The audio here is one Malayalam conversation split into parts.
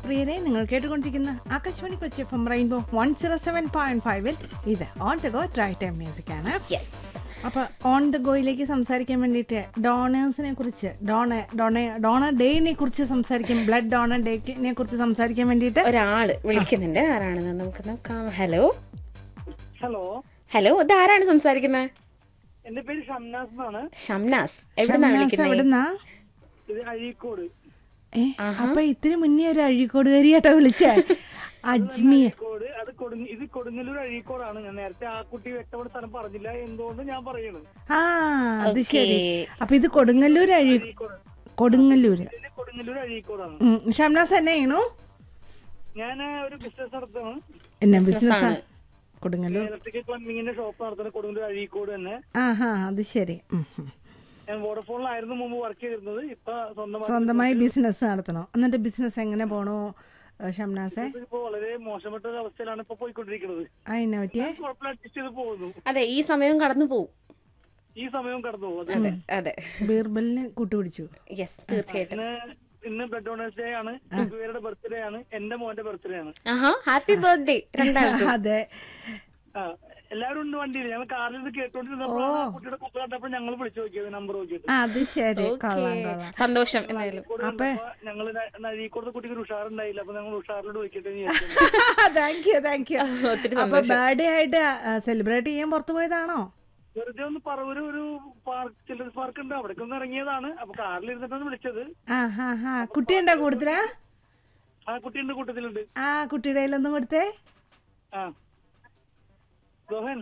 പ്രിയരെ നിങ്ങൾ കേട്ടുകൊണ്ടിരിക്കുന്ന Akashvani Kochi F M rainbow one zero seven point ഫൈവിൽ ഇത് on the go drive time music ആണ് യെസ് അപ്പൊ ഓൺ ദ ഗോയിലേക്ക് സംസാരിക്കാൻ വേണ്ടിയിട്ട് ഡോണേഴ്സിനെ കുറിച്ച് ഡോണ ഡോണ ഡോണർ ഡേനെ കുറിച്ച് സംസാരിക്കാൻ ബ്ലഡ് ഡോണർ ഡേനെ കുറിച്ച് സംസാരിക്കാൻ വേണ്ടിയിട്ട് ഒരാള് വിളിക്കുന്നുണ്ട് ആരാണെന്ന് നമുക്ക് നോക്കാം ഹലോ ഹലോ ഹലോ ഇത് ആരാണ് സംസാരിക്കുന്നത് എന്റെ പേര് ഷംനാസ് എന്നാണ് ഷംനാസ് എവിടുന്നാ ഷംനാസ് വിളിക്കുന്നത് എവിടുന്നാ ഇത് അഴീക്കോട് ഏ അപ്പൊ ഇത്തിരി മുന്നേ ഒരു അഴീക്കോടുകാരിയാട്ടോ വിളിച്ചേ അജ്മീർ കോട് അത് കൊടുങ്ങ ഇത് കൊടുങ്ങല്ലൂർ അഴീക്കോടാണ് ഞാൻ നേരത്തെ ആ കുട്ടി വ്യക്തമായ സ്ഥലം പറഞ്ഞില്ല എന്തുകൊണ്ട് ഞാൻ പറയണു ആ അത് Okay. ശരി അപ്പൊ ഇത് കൊടുങ്ങല്ലൂർ അഴി അഴീക്കോട് കൊടുങ്ങല്ലൂര് ഇത് കൊടുങ്ങല്ലൂർ അഴീക്കോടാണ് ഉം. ഷംനാസ് എന്നെ ചെയ്യണു ഞാൻ ഒരു ബിസിനസ് നടത്താണ് എന്നെ ബിസിനസ് കൊടുങ്ങല്ലൂർ ഇലക്ട്രിക്കൽ പ്ലംബിങ്ങിന്റെ ഷോപ്പ് നടത്തുന്ന കൊടുങ്ങല്ലൂർ അഴീക്കോട് തന്നെ ആ ഹാ അത് ശരി ഉം, ഉം. ഞാൻ വോഡഫോണിലായിരുന്നു മുമ്പ് വർക്ക് ചെയ്തിരുന്നത് ഇപ്പൊ സ്വന്തമായി സ്വന്തമായി ബിസിനസ് നടത്തണോ എന്നിട്ട് ബിസിനസ് എങ്ങനെ പോണു ഏ, ഷംനാസെ ഇപ്പൊ വളരെ മോശപ്പെട്ട ഒരു അവസ്ഥയിലാണ് ഇപ്പൊ പോയിക്കൊണ്ടിരിക്കുന്നത് അതിനെ പറ്റിയേ കുഴപ്പമില്ല അഡ്ജസ്റ്റ് ചെയ്ത് പോകുന്നു അതെ ഈ സമയം കടന്നു പോവും ഈ സമയം കടന്നു പോകും അതെ അതെ ബീർബലിനെ കൂട്ടുപിടിച്ചു യെസ് തീർച്ചയായിട്ടും ഇന്ന് ഇന്ന് ബ്ലഡ് ഡൊണേഴ്സ് ഡേ ആണ് പേരുടെ ബർത്ത്ഡേ ആണ് എന്റെ മോന്റെ ബർത്ത്ഡേ ആണ് ആഹാ ഹാപ്പി ബർത്ത്ഡേ രണ്ടാൾക്കും അതെ ആ, എല്ലാവരും ഉണ്ട് വണ്ടിയിൽ ഞങ്ങൾ കാറിൽ ഇത് കേട്ടോണ്ടിരുന്നപ്പോഴാണ് ആ കുട്ടിയുടെ കുപ്പ കണ്ടപ്പോൾ ഞങ്ങൾ വിളിച്ചു നോക്കിയത് നമ്പർ നോക്കിയിട്ട് ആ, അത് ശരി കൊള്ളാം കൊള്ളാം സന്തോഷം എന്തായാലും അപ്പൊ ഞങ്ങൾ നഴീക്കോടത്തെ കുട്ടിക്ക് ഒരു ഉഷാറുണ്ടായില്ല അപ്പൊ ഞങ്ങൾ ഉഷാറിലോട് വയ്ക്കട്ടെ എന്ന് വിചാരിച്ചു. താങ്ക് യു താങ്ക് യു ഒത്തിരി അപ്പൊ ബർത്ത്ഡേ ആയിട്ട് സെലിബ്രേറ്റ് ചെയ്യാൻ പുറത്തു പോയതാണോ വെറുതെ ഒന്ന് പറവൂര് ഒരു പാർക്ക് ചിൽഡ്രൻസ് പാർക്ക് ഉണ്ട് അവിടേക്ക് ഒന്ന് ഇറങ്ങിയതാണ് അപ്പൊ കാറിൽ ഇരുന്നിട്ടാണ് വിളിച്ചത് ആ ഹാ ഹാ കുട്ടിയുണ്ടോ കൂടുതലാ ആ കുട്ടിയുടെ കൂട്ടത്തിലുണ്ട് ആ കുട്ടിയുടെ കയ്യിലൊന്നും കൊടുത്തേ ആ Dohan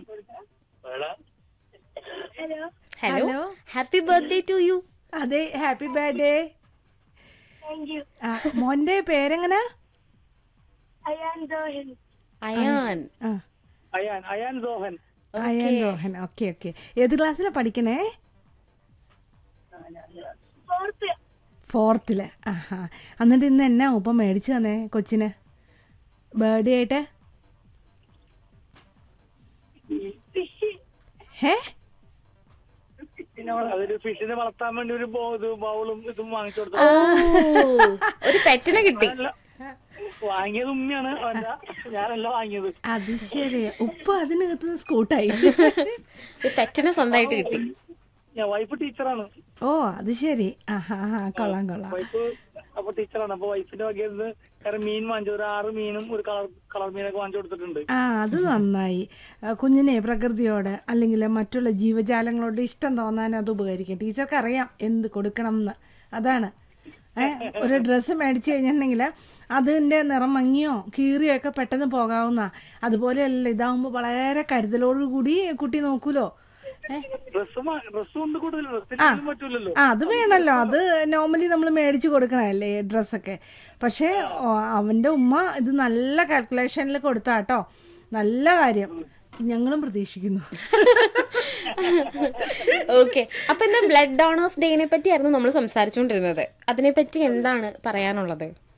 hello hello happy birthday to you അതെ ഹാപ്പി ബർത്ത്ഡേ ആ മോന്റെ പേരെങ്ങനെ അയാൻ ആ അയാൻ അയാൻ ദോഹൻ അയൻ രോഹൻ ഓക്കെ ഓക്കെ ഏത് ക്ലാസ്സിലാ പഠിക്കണേ ഫോർത്തില് ആഹാ എന്നിട്ട് ഇന്ന് എന്നാ ഉപ്പ മേടിച്ചു തന്നേ കൊച്ചിന് ബർത്ത്ഡേ ആയിട്ട് ഹേ അതൊരു ഫിഷിനെ വളർത്താൻ വേണ്ടി ഒരു ബോ- ഇത് ബൗളും ഇതും വാങ്ങിച്ചു കൊടുത്തു ഓ ഒരു പെറ്റിനെ കിട്ടി അല്ല, വാങ്ങിയത് ഉമ്മയാണ് അവന്റെ ഞാനല്ല വാങ്ങിയത് അത് ശരി ഉപ്പ അതിനകത്ത് സ്കൂട്ടായി ഒരു പെറ്റിനെ സ്വന്തമായിട്ട് കിട്ടി ഞാൻ വൈഫ് ടീച്ചറാണ് ഓ അത് ശരി ആഹാ ആ കൊള്ളാം കൊള്ളാം വൈഫ് അപ്പൊ ടീച്ചറാണ് അപ്പൊ വൈഫിന്റെ വകയിൽ കാരണം മീൻ വാങ്ങിച്ചു ഒരു ആറ് മീനും ഒരു കളർ കളർ മീനൊക്കെ വാങ്ങിച്ചു കൊടുത്തിട്ടുണ്ട് ആ അത് നന്നായി ആ, കുഞ്ഞിനെ പ്രകൃതിയോട് അല്ലെങ്കിൽ മറ്റുള്ള ജീവജാലങ്ങളോട് ഇഷ്ടം തോന്നാൻ അത് ഉപകരിക്കും ടീച്ചർക്ക് അറിയാം എന്ത് കൊടുക്കണം എന്ന് അതാണ് ഏ ഒരു ഡ്രസ്സ് മേടിച്ചു കഴിഞ്ഞിട്ടുണ്ടെങ്കിൽ അതിൻ്റെ നിറം മങ്ങിയോ കീറിയോ ഒക്കെ പെട്ടെന്ന് പോകാവുന്ന അതുപോലെയല്ല ഇതാവുമ്പോൾ വളരെ കരുതലോടുകൂടി കുട്ടി നോക്കൂലോ ഏ ഡ്രസ് ഡ്രസ് കൊണ്ട് കൂടുതൽ ഡ്രസ്സിലും പറ്റൂലല്ലോ ആ അത് വേണമല്ലോ അത് നോർമലി നമ്മൾ മേടിച്ച് കൊടുക്കണമല്ലേ ഡ്രസ്സൊക്കെ പക്ഷേ ഓ, അവൻ്റെ ഉമ്മ ഇത് നല്ല കാൽക്കുലേഷനിൽ കൊടുത്താട്ടോ നല്ല കാര്യം ഞങ്ങളും പ്രതീക്ഷിക്കുന്നു ഓക്കെ അപ്പൊ ഇന്ന് ബ്ലഡ് ഡോണേഴ്സ് ഡേനെ പറ്റിയായിരുന്നു നമ്മൾ സംസാരിച്ചുകൊണ്ടിരുന്നത് അതിനെപ്പറ്റി എന്താണ് പറയാനുള്ളത്